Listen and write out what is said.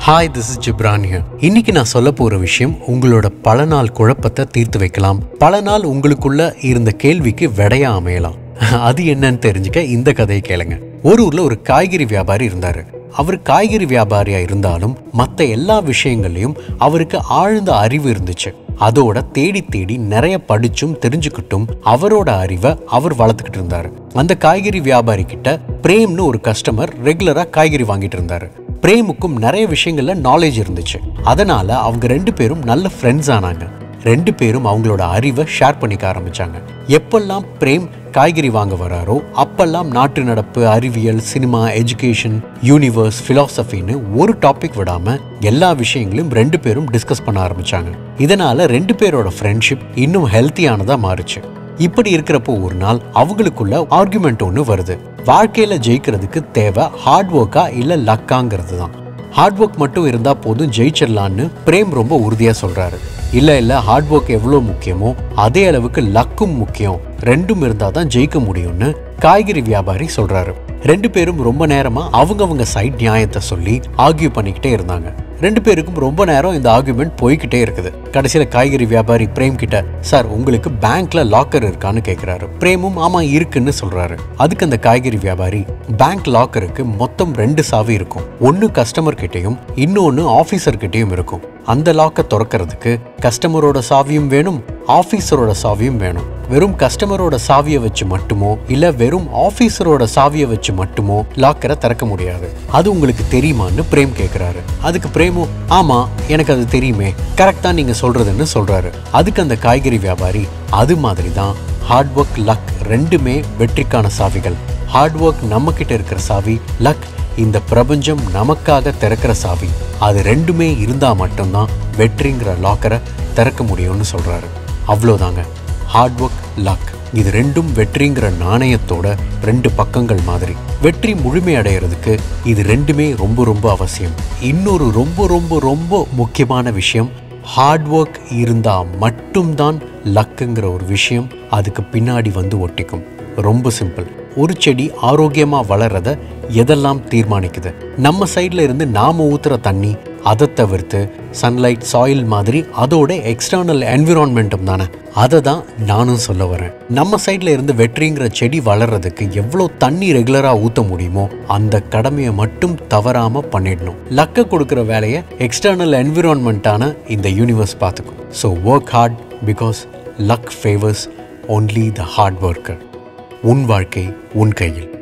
Hi this is Ghibran here. இன்னைக்கு நான் சொல்ல போற விஷயம் உங்களோட பல நாள் குழப்பத்தை தீர்த்து வைக்கலாம் பல நாள் உங்களுக்குள்ள இருந்த கேள்விக்கு விடையா அமையலாம் அது என்னன்னு தெரிஞ்சுக்க இந்த கதையை கேளுங்க ஒரு ஊர்ல ஒரு காய்கறி வியாபாரி இருந்தாரு அவர் காய்கறி வியாபாரியா இருந்தாலும் மற்ற எல்லா விஷயங்கள்லயும் அவருக்கு ஆழ்ந்த அறிவு இருந்துச்சு அதோட தேடி தேடி நிறைய படிச்சும் தெரிஞ்சுக்கிட்டும் அவரோட அறிவை அவர் வளர்த்துக்கிட்டு இருந்தாரு அந்த காய்கறி வியாபாரி கிட்ட பிரேம்னு ஒரு கஸ்டமர் ரெகுலரா காய்கறி வாங்கிட்டு இருந்தாரு பிரேமுக்கும் நிறைய விஷயங்கள்ல நாலேஜ் இருந்துச்சு அதனால அவங்க ரெண்டு பேரும் நல்ல ஃப்ரெண்ட்ஸ் ஆனாங்க ரெண்டு பேரும் அவங்களோட அறிவை ஷேர் பண்ணிக்க ஆரம்பிச்சாங்க எப்பெல்லாம் பிரேம் காய்கறி வாங்க வராரோ அப்பெல்லாம் நாட்டு நடப்பு அறிவியல் சினிமா எஜுகேஷன் யூனிவர்ஸ் ஃபிலாசபின்னு ஒரு டாபிக் விடாம எல்லா விஷயங்களையும் ரெண்டு பேரும் டிஸ்கஸ் பண்ண ஆரம்பிச்சாங்க இதனால ரெண்டு பேரோட ஃப்ரெண்ட்ஷிப் இன்னும் ஹெல்த்தியானதா மாறுச்சு இப்படி இருக்கிறப்போ ஒரு நாள் அவங்களுக்குள்ள ஆர்குமெண்ட் ஒன்று வருது வாழ்க்கையில ஜெயிக்கிறதுக்கு தேவை ஹார்ட் ஒர்க்கா இல்ல லக்காங்கிறது தான் ஹார்ட் ஒர்க் மட்டும் இருந்தா போதும் ஜெயிச்சிடலான்னு பிரேம் ரொம்ப உறுதியா சொல்றாரு இல்ல இல்ல ஹார்ட் ஒர்க் எவ்வளோ முக்கியமோ அதே அளவுக்கு லக்கும் முக்கியம் ரெண்டும் இருந்தா தான் ஜெயிக்க முடியும்னு காய்கறி வியாபாரி சொல்றாரு ரெண்டு பேரும் ரொம்ப நேரமா அவங்கவங்க சைட் நியாயத்தை சொல்லி ஆர்கியூ பண்ணிக்கிட்டே இருந்தாங்க ரெண்டு பேருக்கும் ரொம்ப நேரம் இந்த ஆர்குமெண்ட் போய்கிட்டே இருக்குது கடைசியில காய்கறி வியாபாரி பிரேம் கிட்ட சார் உங்களுக்கு பேங்க்ல லாக்கர் இருக்கான்னு கேக்குறாரு பிரேமும் ஆமா இருக்குன்னு சொல்றாரு அதுக்கு அந்த காய்கறி வியாபாரி பேங்க் லாக்கருக்கு மொத்தம் ரெண்டு சாவி இருக்கும் ஒன்னு கஸ்டமர் கிட்டயும் இன்னொன்னு ஆபீசர் கிட்டயும் இருக்கும் அந்த லாக்கை திறக்கிறதுக்கு கஸ்டமரோட சாவியும் வேணும் ஆபீசரோட சாவியும் வேணும் வெறும் கஸ்டமரோட சாவியை வச்சு மட்டுமோ இல்ல வெறும் ஆபீசரோட சாவியை வச்சு மட்டுமோ லாக்கரை திறக்க முடியாது அது உங்களுக்கு தெரியுமான்னு பிரேம் கேக்குறாரு அதுக்கு பிரேமும் ஆமா எனக்கு அது தெரியுமே கரெக்டா நீங்க சொல்றதுன்னு சொல்றாரு அதுக்கு அந்த காய்கறி வியாபாரி அது மாதிரி தான் ஹார்ட் ஒர்க் லக் ரெண்டுமே வெற்றிக்கான சாவிகள் ஹார்ட் ஒர்க் நம்ம கிட்ட இருக்கிற சாவி லக் இந்த பிரபஞ்சம் நமக்காக திறக்கிற சாவி அது ரெண்டுமே இருந்தா மட்டும்தான் வெற்றிங்கிற லாக்கரை திறக்க முடியும்னு சொல்றாரு அவ்வளோதாங்க ஹார்ட் ஒர்க் லக் இது ரெண்டும் வெற்றிங்கிற நாணயத்தோட ரெண்டு பக்கங்கள் மாதிரி வெற்றி முழுமை அடையிறதுக்கு இது ரெண்டுமே ரொம்ப ரொம்ப அவசியம் இன்னொரு ரொம்ப ரொம்ப ரொம்ப முக்கியமான விஷயம் ஹார்ட் ஒர்க் இருந்தா மட்டும்தான் லக்குங்கிற ஒரு விஷயம் அதுக்கு பின்னாடி வந்து ஒட்டிக்கும் ரொம்ப சிம்பிள் ஒரு செடி ஆரோக்கியமா வளர்றத எதெல்லாம் தீர்மானிக்குது நம்ம சைட்ல இருந்து நாம ஊத்துற தண்ணி அதை தவிர்த்து சன்லைட் சாயில் மாதிரி அதோட எக்ஸ்டர்னல் என்விரான்மெண்ட்டும் தானே அதை தான் நானும் சொல்ல வரேன் நம்ம சைட்ல இருந்து வெற்றிங்கிற செடி வளர்றதுக்கு எவ்வளோ தண்ணி ரெகுலரா ஊத்த முடியுமோ அந்த கடமையை மட்டும் தவறாம பண்ணிடணும் லக்க கொடுக்குற வேலையை எக்ஸ்டர்னல் என்விரான்மெண்ட்டான இந்த யூனிவர்ஸ் பார்த்துக்கும் so work hard because luck favours only the hard worker உன் வாழ்க்கை உன் கையில்